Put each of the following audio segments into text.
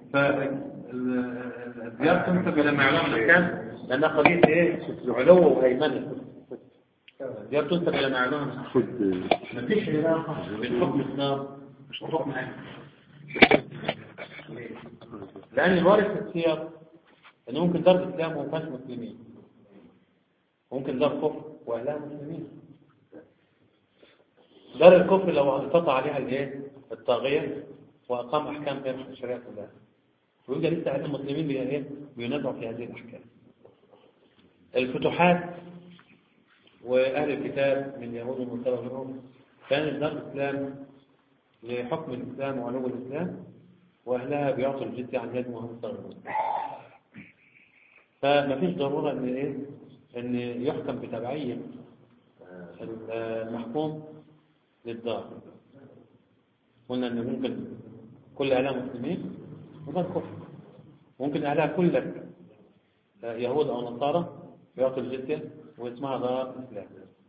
فالديار تنسب إلى ما يعلم الأحكام لأنها قضية إيه؟ علو وهيمنة الديار تنسب إلى ما يعلم مفيش علاقة بين حكم الدار وحكم أهل لأن الوارث في السير أنه ممكن دار الإسلام وما كانش مسلمين ممكن دار كفر وأهلها مسلمين دار الكفر لو انقطع عليها الايه الطاغية وأقام أحكام غير الشريعة كلها ويوجد لسه أهل المسلمين بي- إيه؟ بينازعوا في هذه الأحكام الفتوحات وأهل الكتاب من يهود ومنصرى وغيرهم كان دار الإسلام لحكم الإسلام وعلو الإسلام وأهلها بيعطوا الجزية عن يد وهم صغيرون فما فيش ضرورة إن إيه إن يحكم بتبعية المحكوم للدار قلنا إن ممكن كل أهلها مسلمين وده كفر ممكن أهلها كلها يهود أو نصارى بيعطوا الجزية واسمها دار إسلام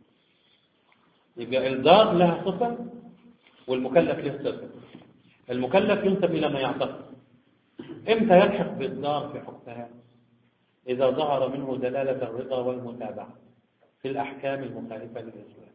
يبقى الدار لها صفة والمكلف له صفة المكلف ينسب إلى ما يعتقد إمتى يلحق بالدار في حكمها إذا ظهر منه دلالة الرضا والمتابعة في الأحكام المخالفة للإسلام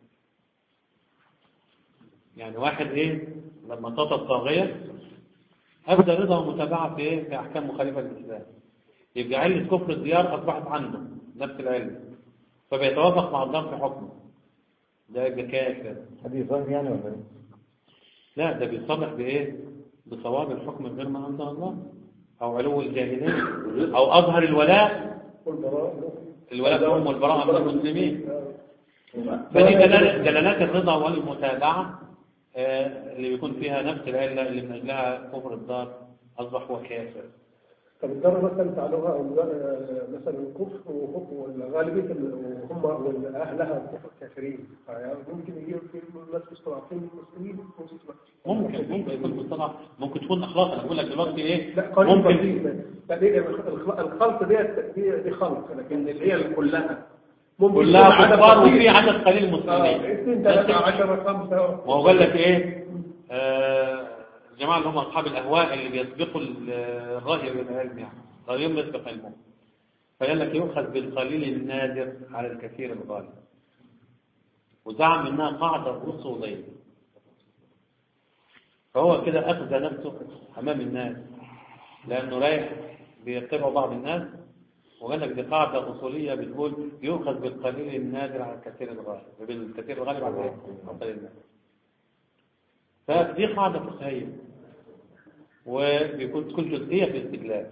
يعني واحد إيه لما تطى الطاغية أبدأ رضا ومتابعة في إيه في أحكام مخالفة للإسلام يبقى علة كفر الديار أصبحت عنده نفس العلة فبيتوافق مع الدار في حكمه ده يبقى كافر حديث ظاهر يعني ولا ايه؟ لا ده بيصرح بإيه بصواب الحكم غير ما أنزل الله أو علو الجاهلين أو أظهر الولاء الولاء لهم والبراءة من المسلمين فدي دلالة- دلالات الرضا والمتابعة آه، اللي بيكون فيها نفس العلة اللي من أجلها كفر الدار أصبح هو كافر طب الدار مثلا فعلوها أو- مثلا الكفر وهم- والغالبية ال- وهم وأهلها الكفر كافرين يعني ممكن يجيب في ناس مستضعفين المسلمين ممكن ممكن يكون مصطلح ممكن تكون أخلاق أنا بقول لك دلوقتي إيه لا قليل ممكن قليل لا دي الخ- الخلط ديت دي دي خلط لكن اللي هي كلها ممكن كلها يكون عدد كفار قليل. وفي عدد قليل اه مسلمين اثنين ثلاثة عشرة خمسة ما هو قال لك ايه آه، الجماعة اللي هم أصحاب الأهواء اللي بيسبقوا ال- الرأي بالعلم يعني رأيهم يسبق علمهم فقال لك يؤخذ بالقليل النادر على الكثير الغالب وزعم إنها قاعدة أصولية فهو كده أخذ نفسه أمام الناس لأنه رايح بيتبع بعض الناس وقال لك دي قاعدة أصولية بتقول يؤخذ بالقليل النادر على الكثير الغالب بالكثير الغالب على إيه؟ على القليل النادر فدي قاعدة فقهية وبيكون تكون جزئية في الاستدلال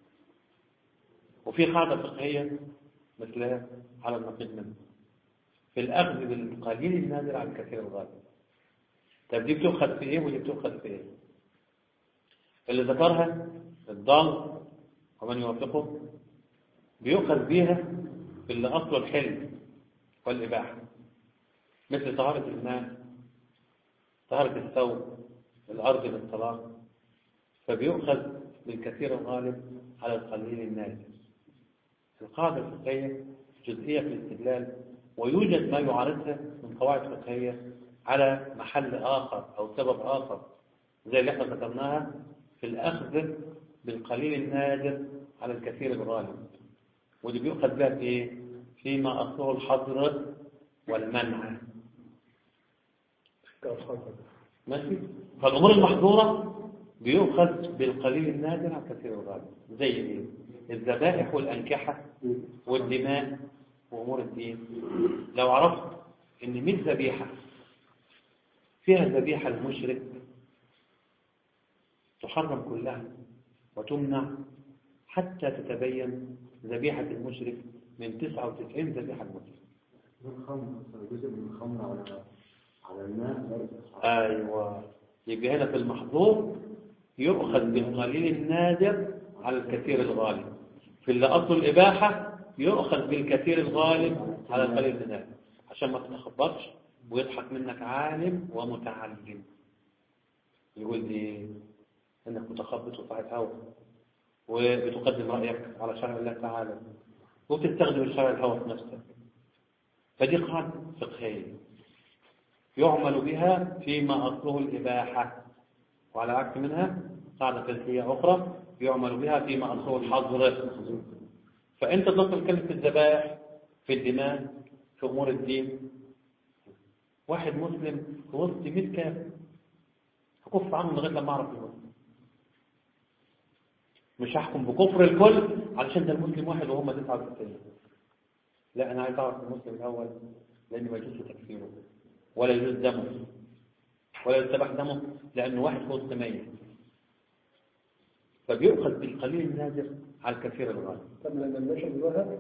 وفي قاعدة فقهية مثلها على النقيض منه في الأخذ بالقليل النادر على الكثير الغالب طب دي بتؤخذ في إيه ودي بتؤخذ في إيه اللي ذكرها الضال ومن يوافقه بيؤخذ بيها في اللي أصله الحل والإباحة مثل طهارة الماء طهارة الثوب الأرض للطلاق فبيؤخذ بالكثير الغالب على القليل النادر القاعدة الفقهية جزئية في الاستدلال ويوجد ما يعارضها من قواعد فقهية على محل آخر أو سبب آخر زي اللي احنا ذكرناها في الأخذ بالقليل النادر على الكثير الغالب ودي بيؤخذ بها في إيه؟ فيما أصله الحظر والمنع ماشي فالأمور المحظورة بيؤخذ بالقليل النادر على الكثير الغالب زي ايه الذبائح والأنكحة والدماء وأمور الدين لو عرفت إن 100 ذبيحة فيها ذبيحة المشرك تحرم كلها وتمنع حتى تتبين ذبيحة المشرك من 99 ذبيحة المشرك الخمر جزء من الخمر على على الماء أيوة يبقى هنا في المحظور يؤخذ بالقليل النادر على الكثير الغالب في اللي أصل الإباحة يؤخذ بالكثير الغالب على القليل النادر عشان ما تتخبطش ويضحك منك عالم ومتعلم يقول لي انك متخبط وصاحب هوى وبتقدم رأيك على شرع الله تعالى وبتستخدم الشرع الهوى في نفسك فدي قاعدة فقهية يعمل بها فيما أصله الإباحة وعلى عكس منها قاعدة فقهية أخرى يعمل بها في مأصول الحظر فأنت تدخل كلمة الذبائح في الدماء في أمور الدين واحد مسلم في وسط 100 كافر هكف عنه لغاية لما أعرف المسلم مش هحكم بكفر الكل علشان ده المسلم واحد وهم 99 لا أنا عايز أعرف المسلم الأول لأن ما يجوز تكفيره ولا يجوز دمه ولا يتبع دمه لأنه واحد فوق الثمانية فبيؤخذ بالقليل النادر على الكثير الغالب طب لما المشهد الوهب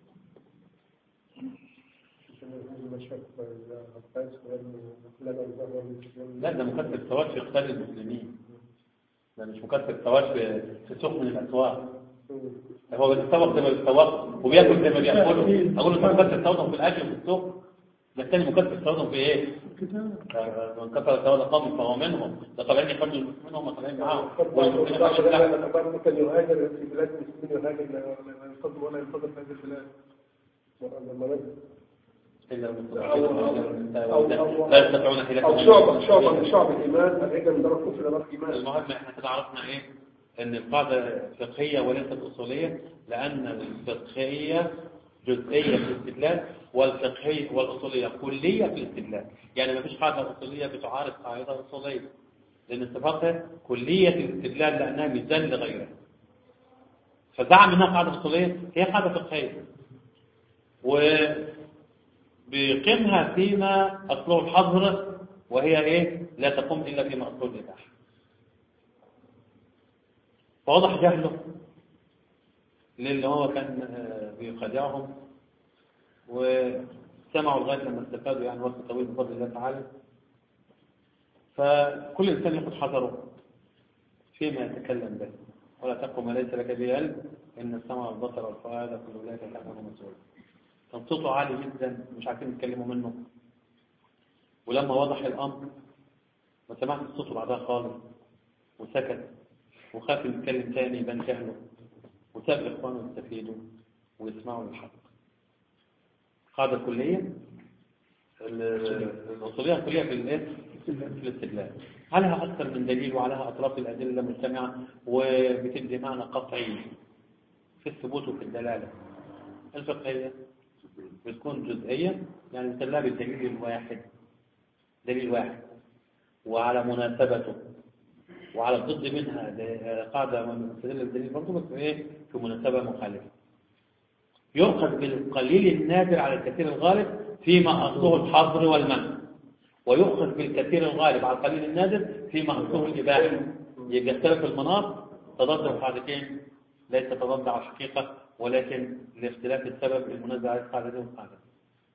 لا ده مكثر ثواب في قتال المسلمين ده مش مكثر ثواب في في سوق من الأسواق هو بيتسوق زي ما بيتسوق وبياكل زي ما بياكلوا اقول له انت مكثر ثوابهم في الاكل وفي السوق ده الثاني مكثر ثوابهم في ايه؟ من كثر ثواب قوم فهو منهم ده طالعين يخرجوا المسلمين هم طالعين معاهم والمسلمين ماشي بتاعهم. ممكن يهاجر في بلاد المسلمين يهاجر لا ينتظر ولا ينتظر في هذه البلاد لما نزل إلا المسلمين. أو أو لا يستطيعون حيلة أو شعبة شعبة من شعب الإيمان الرجل من درجة كفر درجة إيمان المهم احنا كده عرفنا ايه ان القاعدة فقهية وليست اصولية لان الفقهية جزئية في الاستدلال والفقهية والاصولية كلية في الاستدلال يعني ما فيش قاعدة اصولية بتعارض قاعدة اصولية لان الفقه كلية الاستدلال لانها ميزان لغيرها فزعم انها قاعدة اصولية هي قاعدة فقهية وبيقيمها فيما اصله الحظر وهي ايه لا تقوم الا فيما اصله الاباحه فوضح جهله للي هو كان آه، بيخدعهم وسمعوا لغاية لما استفادوا يعني وقت طويل بفضل الله تعالى فكل إنسان ياخد حذره فيما يتكلم به ولا تقف ما ليس لك به علم إن السمع والبصر والفؤاد كل أولئك كان عنه مسؤول كان صوته عالي جدا مش عارفين يتكلموا منه ولما وضح الأمر ما سمعت صوته بعدها خالص وسكت وخاف يتكلم تاني يبان جهله وساب إخوانه يستفيدوا ويسمعوا الحق قاعدة كلية ال- الأصولية الكلية في الايه؟ في الاستدلال عليها أكثر من دليل وعليها أطراف الأدلة مجتمعة وبتدي معنى قطعي في الثبوت وفي الدلالة الفقهية بتكون جزئية يعني بتدلها بالدليل الواحد دليل واحد وعلى مناسبته وعلى الضد منها ده قاعدة مستدلة الدليل برضه بس ايه في مناسبة مخالفة يؤخذ بالقليل النادر على الكثير الغالب فيما أصله الحظر والمنع ويؤخذ بالكثير الغالب على القليل النادر فيما أصله الإباحة يبقى اختلف المناط تضاد القاعدتين ليس تضاد على الحقيقة ولكن لاختلاف السبب المنازع على القاعدة دي والقاعدة دي.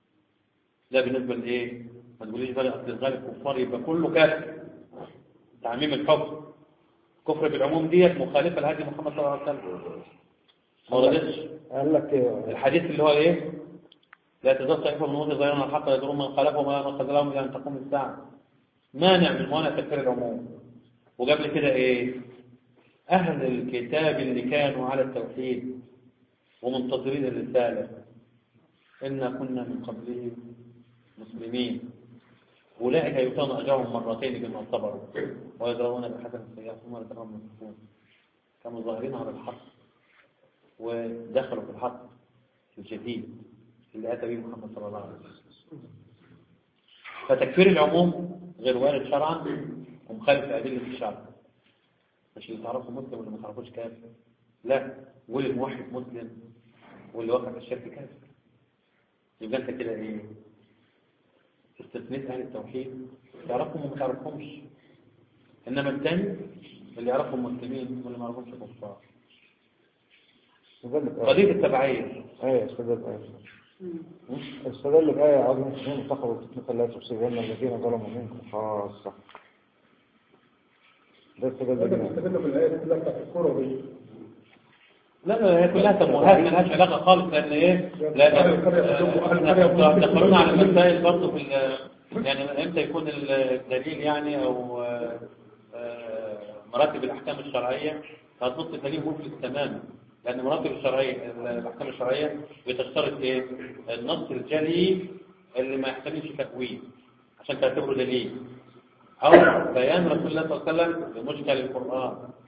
لا بالنسبة لإيه؟ ما تقوليش بقى أصل الغالب كفار يبقى كله كافر تعميم الحكم كفر بالعموم ديت مخالفة لهدي محمد صلى الله عليه وسلم ما وردتش قال لك إيه؟ الحديث اللي هو ايه لا تزال طائفه من امتي ظاهرا الحق يدرون من خلفهم ولا يؤخذ لهم الى ان تقوم الساعه مانع من موانع تكفير العموم وقبل كده ايه اهل الكتاب اللي كانوا على التوحيد ومنتظرين الرساله انا كنا من قبله مسلمين اولئك يؤتون اجرهم مرتين بما صبروا ويدرون بحسن السيئات ثم يتقون من السكون كانوا ظاهرين على الحق ودخلوا في الحق الجديد اللي أتى به محمد صلى الله عليه وسلم فتكفير العموم غير وارد شرعا ومخالف لأدلة الشرع مش اللي تعرفه مسلم واللي ما تعرفوش كافر لا واللي موحد مسلم واللي وقع في الشرك كافر يبقى انت كده ايه استثنيت اهل التوحيد تعرفهم وما تعرفهمش انما الثاني اللي يعرفهم مسلمين واللي ما يعرفهمش كفار استدل بآية قضية التبعية آية استدل بآية استدل بآية عظيمة اثنين اتخذوا فتنة لا تصيبن الذين ظلموا منكم خاصة ده استدل هذا بآية بيستدلوا بالآية كلها بتاعت الكورة دي لا لا هي كلها تموهات مالهاش علاقة خالص لأن إيه لا أهل القرية تضم أهل القرية تضم. دخلونا على المسائل برضه في ال- يعني امتى يكون الدليل يعني أو آه، آه، مراتب الأحكام الشرعية هتبص تلاقيه مفلس تماما لأن مراتب الشرعية الأحكام الشرعية بتشترط إيه النص الجلي اللي ما يحتملش تأويل عشان تعتبره دليل أو بيان رسول الله صلى الله عليه وسلم بمشكل القرآن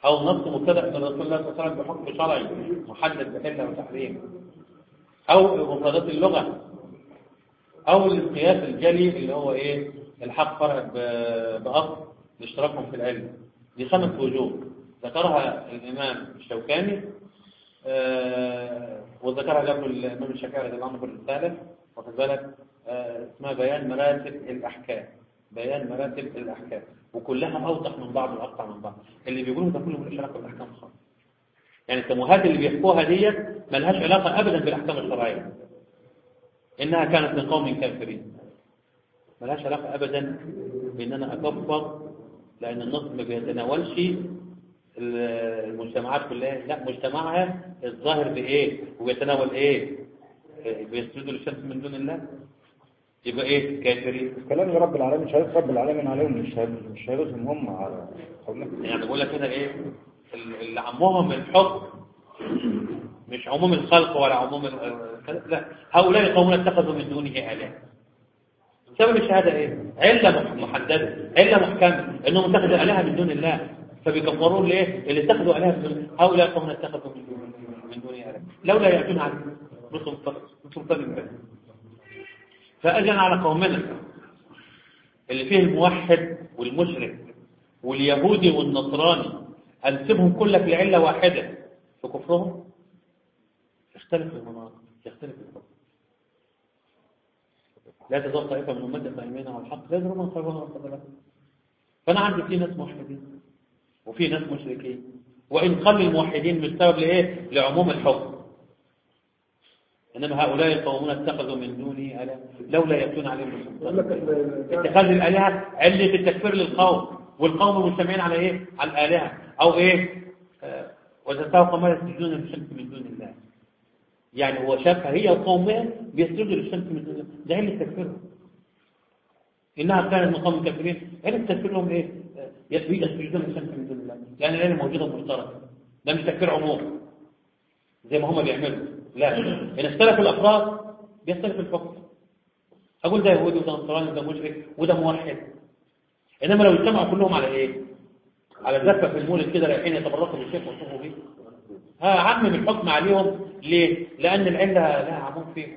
أو نص مبتدأ من رسول الله صلى الله عليه وسلم بحكم شرعي محدد بحلة وتحريم أو مفردات اللغة أو القياس الجلي اللي هو إيه الحق فرع ب- بأصل لاشتراكهم في العلم دي خمس وجوه ذكرها الإمام الشوكاني آه، وذكرها قبل الإمام الشافعي رضي الله عنه في الرسالة واخد بالك آه، اسمها بيان مراتب الأحكام بيان مراتب الأحكام وكلها أوضح من بعض وأقطع من بعض اللي بيقولوا ده كله ملوش علاقة بالأحكام خالص يعني التموهات اللي بيحكوها ديت ملهاش علاقة أبدا بالأحكام الشرعية إنها كانت من قوم كافرين ملهاش علاقة أبدا بإن أنا أكفر لأن النص ما بيتناولش المجتمعات كلها لا مجتمعها الظاهر بإيه وبيتناول إيه بيسجدوا للشمس من دون الله يبقى إيه كافرين كلام رب العالمين شهادة رب العالمين عليهم مش شهادة- مش شهادتهم هم على قولهم يعني بقول لك هنا ايه ال- اللي عمهم الحكم مش عموم الخلق ولا عموم ال- كذا، لا هؤلاء قوم اتخذوا من دونه آلهة سبب الشهادة ايه علة مح- محددة علة محكمة انهم اتخذوا آلهة من دون الله فبيكفرون ليه اللي اتخذوا آلهة من دون هؤلاء قوم اتخذوا من دون من دونه آلهة لولا يأتون عن رسل رسل طيب فأجن على قومنا اللي فيه الموحد والمشرك واليهودي والنصراني أنسبهم كلك لعلة واحدة في كفرهم يختلف المناطق يختلف الحكم لا تزال طائفة من أمتي قائمين على الحق لا يدرون من خيرهم ولا فضلا فأنا عندي في ناس موحدين وفي ناس مشركين وإن قل الموحدين بالسبب لإيه؟ لعموم الحكم إنما هؤلاء القومون اتخذوا من دوني آلهة لولا يأتون عليهم يقول لك بسلطان ال- اتخاذ الآلهة علة التكفير للقوم والقوم مجتمعين على إيه؟ على الآلهة أو إيه؟ آه، وتتاو قوم يسجدون للشمس من دون الله يعني هو شافها هي وقومها بيسجدوا للشمس من دون الله ده علة تكفيرهم إنها كانت من قوم كافرين علة تكفيرهم إيه؟ آه، يسجدون للشمس من دون الله لأن العلم موجودة مشتركة ده مش تكفير عموم زي ما هم بيعملوا لا إن اختلف الأفراد بيختلف الحكم أقول ده يهودي وده نصراني وده مشرك وده موحد إنما لو اجتمعوا كلهم على إيه؟ على زفة في المولد كده رايحين يتبركوا بالشيخ ويصوموا بيه ها عمم الحكم عليهم ليه؟ لأن العلة لها عموم فيهم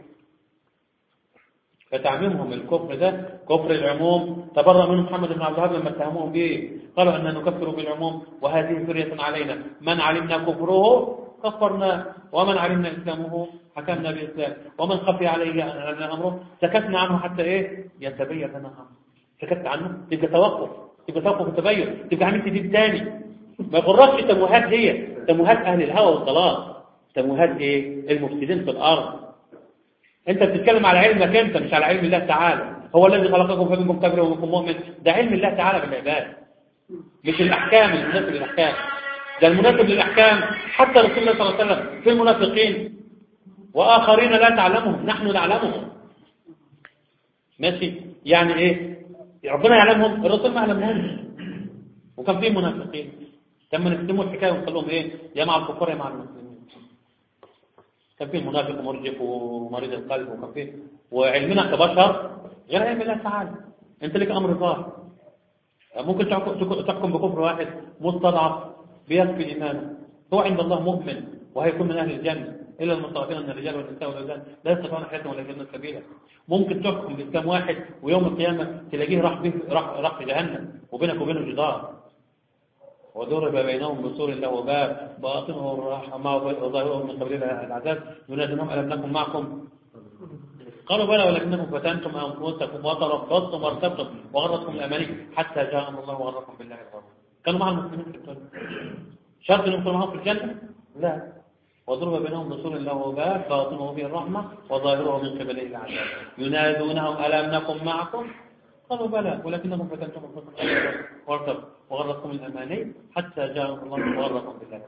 فتعميمهم الكفر ده كفر العموم تبرأ منه محمد بن عبد الوهاب لما اتهموهم به قالوا أننا نكفر بالعموم وهذه فرية علينا من علمنا كفره كفرناه ومن علمنا إسلامه حكمنا بإسلام ومن خفي عليه أن أمره سكتنا عنه حتى إيه يتبين لنا أمره سكت عنه تبقى توقف تبقى توقف التبين تبقى عملت دي تاني ما يغركش تموهات هي تموهات أهل الهوى والضلال تموهات إيه المفسدين في الأرض انت بتتكلم على علمك انت مش على علم الله تعالى هو الذي خلقكم فمنكم كافر ومنكم مؤمن ده علم الله تعالى بالعباد مش الاحكام المناسب للاحكام ده المناسب للاحكام حتى رسول الله صلى الله عليه وسلم في المنافقين واخرين لا تعلمهم نحن نعلمهم ماشي يعني ايه ربنا يعلمهم الرسول ما يعلمهمش وكان في منافقين لما نختموا الحكايه ونخلوهم ايه يا مع الكفار يا مع المسلمين كان فيه منافق مرجف ومريض القلب وكان فيه وعلمنا كبشر غير علم الله تعالى انت لك امر ظاهر ممكن تحكم تحكم بكفر واحد مستضعف بيسفي ايمانه هو عند الله مؤمن وهيكون من اهل الجنه الا المستضعفين من الرجال والنساء والاولاد لا يستطيعون حياتهم ولا يجدون سبيلا ممكن تحكم باسلام واحد ويوم القيامه تلاقيه راح به راح راح في جهنم وبينك وبينه جدار وضرب بينهم بسور له باب باطنه الرحمة وظاهره من قبل العذاب ينادونهم ألم نكن معكم قالوا بلى ولكنكم فتنتم أنفسكم وتربصتم وارتبتم وغرتكم الأماني حتى جاء أمر الله وغركم بالله الغرور كانوا مع المسلمين في الدنيا شرط أن يكونوا معهم في الجنة؟ لا وضرب بينهم بسور له باب باطنه فيه الرحمة وظاهره من قبله العذاب ينادونهم ألم نكن معكم قالوا بلى ولكنكم فتنتم أنفسكم وارتبتم وغرتكم الأماني حتى جاء الله وغركم بالله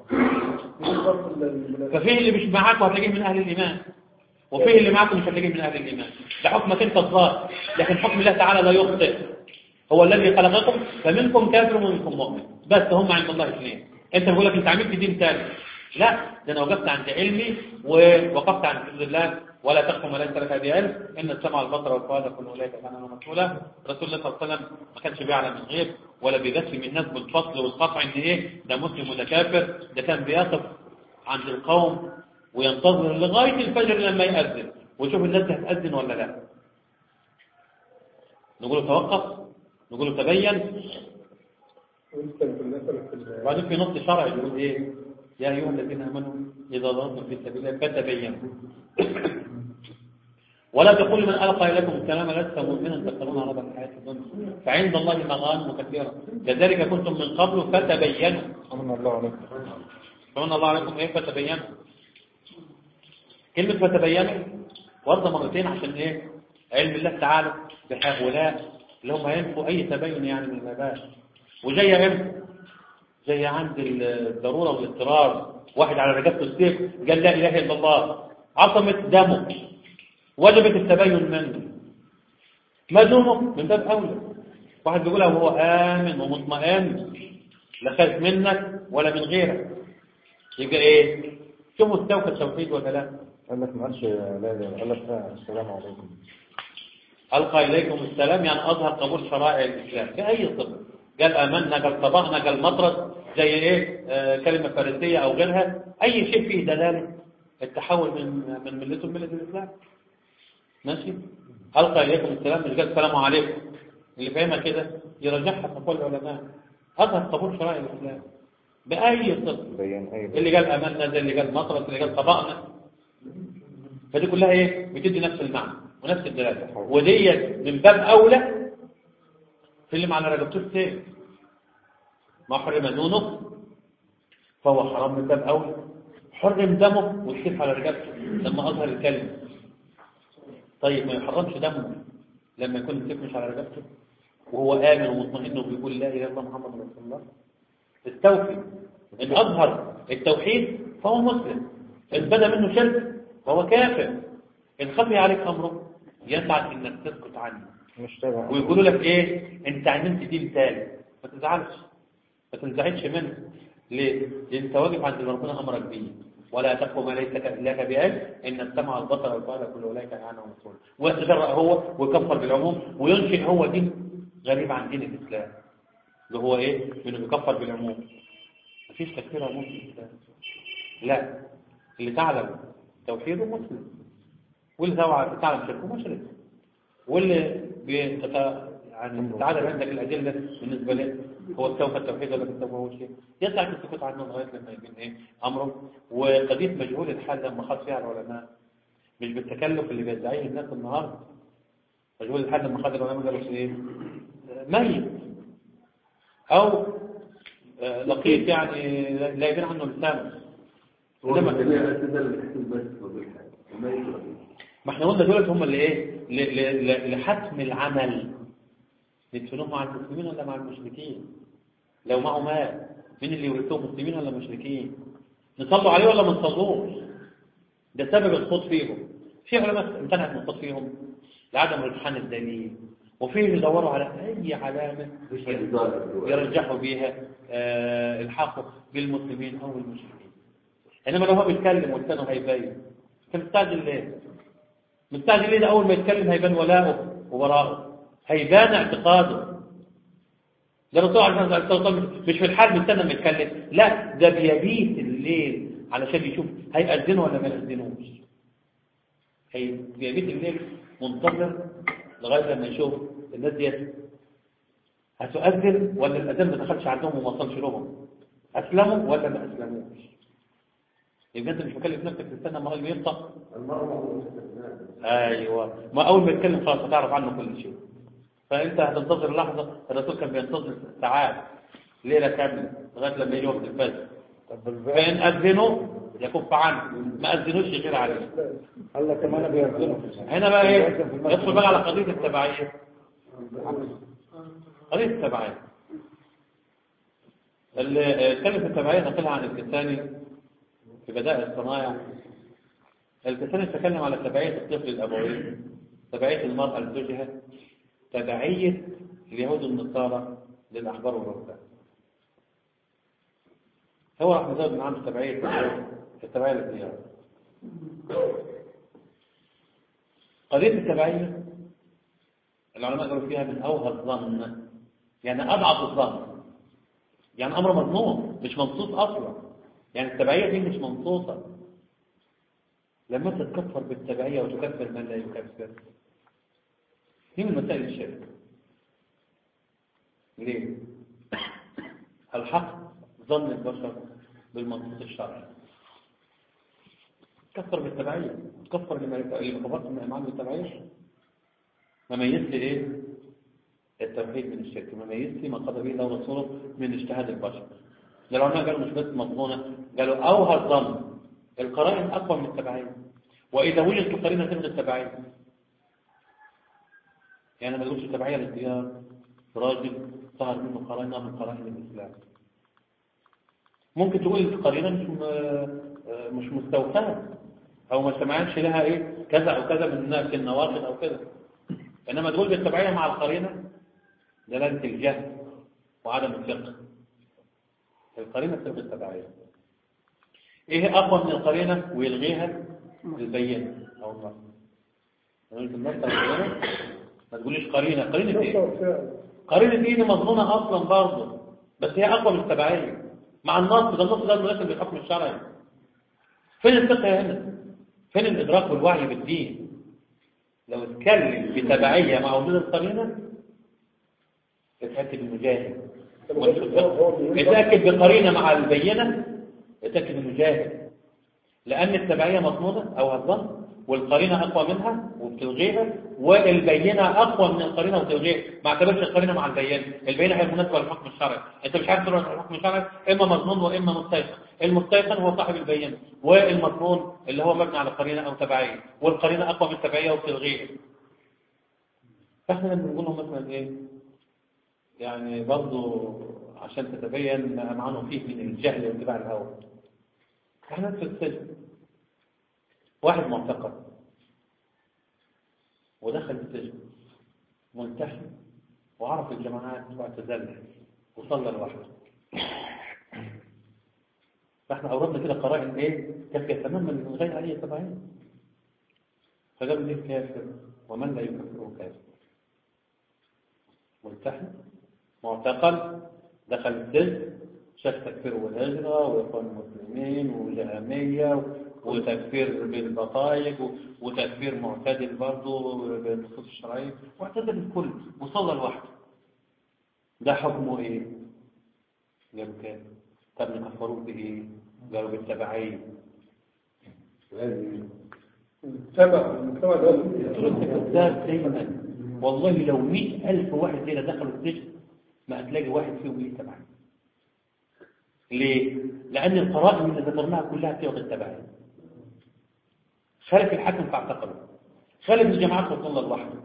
ففيه اللي مش معاك وهتلاقيه من أهل الإيمان وفيه اللي معاك مش هتلاقيه من أهل الإيمان ده حكمك أنت الظاهر لكن حكم الله تعالى لا يخطئ هو الذي خلقكم فمنكم كافر ومنكم مؤمن بس هم عند الله اثنين انت بقول لك انت عملت دين ثالث لا ده انا وقفت عند علمي ووقفت عند حدود الله ولا تخف ما ليس لك به علم ان السمع والبصر والفؤاد كل اولئك كان عنه مسؤولا رسول الله صلى الله عليه وسلم ما كانش بيعلم الغيب ولا بيجسم الناس بالفصل والقطع ان ايه ده مسلم وده كافر ده كان بيقف عند القوم وينتظر لغايه الفجر لما يأذن ويشوف الناس دي هتأذن ولا لا نقول له توقف نقول له تبين ويستلزم مثلا في ال- وبعدين في نص شرعي يقول ايه يا ايها الذين امنوا اذا ضربتم في سبيل الله فتبينوا ولا تقول من القى اليكم السلام لست مؤمنا تقتلون عرض الحياه الدنيا فعند الله مغانم كثيره كذلك كنتم من قبل فتبينوا أمن الله عليكم فمن الله عليكم ايه فتبينوا كلمه فتبينوا ورده مرتين عشان ايه علم الله تعالى بهؤلاء اللي هم ينفوا اي تبين يعني من العباد وجايه امتى زي عند الضرورة والاضطرار واحد على رقبته السيف قال لا إله إلا الله عصمت دمه وجبت التبين منه ما دمه من باب أولى واحد بيقولها وهو آمن ومطمئن لا خايف منك ولا من غيرك يبقى إيه شوفوا استوفى التوحيد ولا لا قال لك ما قالش لا لا قال لك لا، السلام عليكم ألقى إليكم السلام يعني أظهر قبول شرائع الإسلام في أي صفة قال آمنا قال طبعنا قال مطرد زي إيه آه كلمة فارسية أو غيرها أي شيء فيه دلالة التحول من من ملته لملة الإسلام ماشي ألقى إليكم السلام مش قال السلام عليكم اللي فاهمها كده يرجعها تقول العلماء أظهر قبول شرائع الإسلام بأي صفة بين أي اللي قال آمنا زي اللي قال مطرد اللي قال طبقنا فدي كلها ايه بتدي نفس المعنى ونفس الدلاله وديت من باب اولى في اللي على رقبته السيف ما حرم دونه فهو حرام من باب اولى حرم دمه والسيف على رقبته لما اظهر الكلمه طيب ما يحرمش دمه لما يكون السيف مش على رقبته وهو امن ومطمئن وبيقول لا اله الا الله محمد رسول الله استوفي ان اظهر التوحيد فهو مسلم ان بدا منه شرك فهو كافر ان خفي عليك امره يسعد انك تسكت عنه مش تابع ويقولوا لك ايه انت عملت دين ثالث ما تزعلش ما تنزعجش منه ليه؟ لان انت واقف عند اللي ربنا امرك بيه ولا تقف ما ليس لك بعلم ان السمع والبصر والفؤاد كل اولئك عنه مسؤول ويتجرأ هو ويكفر بالعموم وينشئ هو دين غريب عن دين الاسلام اللي هو ايه؟ انه بيكفر بالعموم مفيش تكفير عموم في الاسلام لا اللي تعلم توحيده مسلم واللي تعلم تعلم شركه مشرك واللي بيتت... يعني تتعادل عندك الأدلة بالنسبة له هو التوبة التوحيد ولا التوبة هو شيء يطلع السكوت عنه لغاية لما يبين إيه أمره وقضية مجهول الحال لما خاض فيها العلماء مش بالتكلف اللي بيدعيه الناس النهاردة مجهول الحال لما خاض العلماء قالوا إيه ميت أو آه، لقيت يعني لا يبين عنه لسانه إنما ما احنا قلنا دولت هم اللي ايه ل- ل- ل- لحتم العمل يدفنوه مع المسلمين ولا مع المشركين لو معه مال مين اللي يورثوه مسلمين ولا مشركين نصلوا عليه ولا ما نصلوش ده سبب الخوض فيهم في علماء امتنعت من الخوض فيهم لعدم رجحان الدليل وفيه يدوروا على اي علامه يرجحوا بيها آه، الحاقه بالمسلمين او المشركين انما لو هو بيتكلم ولسانه هيبين انت مستعجل ليه مستعجل ليه ده اول ما يتكلم هيبان ولاؤه وبراءه هيبان اعتقاده ده الرسول عليه الصلاه والسلام مش في الحال مستنى ما يتكلم لا ده بيبيت الليل علشان يشوف هيأذنوا ولا ما يأذنوش هي بيبيت الليل منتظر لغايه لما يشوف الناس ديت هتؤذن ولا الاذان ما دخلش عندهم وما وصلش لهم اسلموا ولا ما اسلموش يبقى انت مش مكلف نفسك تستنى ما اللي ينطق ايوه ما اول ما يتكلم خلاص هتعرف عنه كل شيء فانت هتنتظر لحظه الرسول كان بينتظر ساعات ليله كامله لغايه لما يجي وقت الفجر طب الباقي فان اذنوا يكف عنه ما اذنوش غير عليه قال لك كمان بيأذنوا هنا بقى ايه يدخل بقى على قضيه التبعيه قضيه التبعيه اللي اتكلم في التبعيه نقلها عن الكساني في بدائع الصنايع الكساني تكلم على تبعيه الطفل الابوي تبعيه المراه لزوجها تبعيه اليهود والنصارى للاحبار والرهبان هو راح مزود من عنده تبعيه التبعيه للديار قضية التبعية العلماء قالوا فيها من أوهى الظن يعني أضعف الظن يعني أمر مظنون مش منصوص أصلا يعني التبعية دي مش منصوصة لما أنت تكفر بالتبعية وتكفر من لا يكفر دي من مسائل الشرك ليه؟ الحق ظن البشر بالمنطق الشرعي كفر بالتبعية كفر لما كفرت من المعنى بالتبعية ما ميزت ايه التوحيد من الشرك ما ميزت ما قضى به الله ورسوله من اجتهاد البشر العلماء قالوا مش بس مضمونة قالوا اوهى الظن القرائن اقوى من التبعية واذا وجدت القرينة تلغي التبعية يعني ما تقولش التبعية للديار راجل ظهر منه قرينة من قرائن الإسلام ممكن تقول القرينة مش مش مستوفاة أو ما سمعتش لها إيه كذا أو كذا من النواقض أو كذا إنما تقول بالتبعية مع القرينة دلالة الجهل وعدم الفقه القرينة تلغي التبعية إيه أقوى من القرينة ويلغيها البينة أو النص قلت النص القرينة ما تقوليش قرينة قرينة إيه قرينة دي مضمونة أصلا برضه بس هي أقوى من التبعية مع النص ده النص ده المناسب للحكم الشرعي فين الفقه هنا فين الإدراك والوعي بالدين لو اتكلم بتبعية مع وجود القرينة اتأكد انه جاهل اتأكد بقرينة مع البينة اتأكد انه جاهل لأن التبعية مضمونة أو الظن والقرينة أقوى منها وبتلغيها والبينة أقوى من القرينة وبتلغيها ما اعتبرش القرينة مع البينة البينة هي المناسبة للحكم الشرعي أنت مش عارف تروح الحكم الشرعي إما مضمون وإما مستيقن المستيقن هو صاحب البينة والمضمون اللي هو مبني على قرينة أو تبعية والقرينة أقوى من التبعية وبتلغيها فاحنا لما بنقول لهم مثلا إيه يعني برضه عشان تتبين ما أمعنه فيه من الجهل واتباع الهوى احنا في السجن واحد معتقل ودخل السجن منتحي وعرف الجماعات واعتزلها وصلى لوحده فاحنا اوردنا كده قرائن ايه كافيه تماما من غير اي تبعيه فقالوا ليه كافر ومن لا يكفره كافر ملتحي معتقل دخل السجن شاف تكفير والهجرة وإخوان المسلمين وجهمية وتكفير بالبطايق وتكفير معتدل برضه بالنصوص الشرعية واعتدل الكل وصلى لوحده ده حكمه ايه؟ قالوا كده طب نكفروه بايه؟ قالوا بالتبعية المجتمع المجتمع ده قلت له انت كذاب دايما والله لو مئة ألف واحد كده دخلوا السجن ما هتلاقي واحد فيهم ليه تبعية ليه؟ لأن القرائن اللي ذكرناها كلها فيها التبعية خالف الحاكم فاعتقله خالف الجماعات وصلى لوحده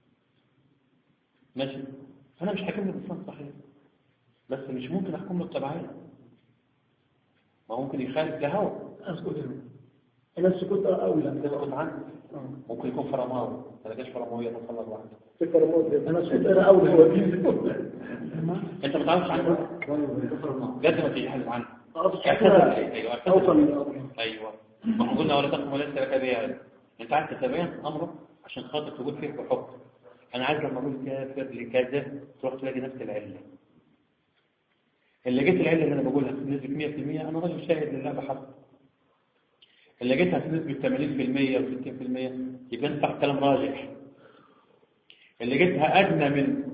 ماشي أنا مش حاكم له بالإسلام صحيح بس مش ممكن أحكم له التبعية ما ممكن يخالف لهوى اسكت انا السكوت اولى تسكت عنه ممكن يكون فرماوي ما لقاش فرماوية وصلى لوحده فكر موت انا السكوت انا اولى أنت ما تعرفش عنه لازم تجهل عنه اقصد اعتذر ايوه اعتذر. اوصل للامر ايوه ما احنا قلنا ولا تقم ولا لك به علم انت عايز تتبين امره عشان خاطر تقول فيه بحكم انا عايز لما اقول كافر لكذا تروح تلاقي نفس العله اللي جيت العله اللي انا بقولها بنسبه 100% انا راجل شاهد لله بحق اللي جيتها بنسبه 80% و60% يبقى انت كلام راجح اللي جيتها ادنى من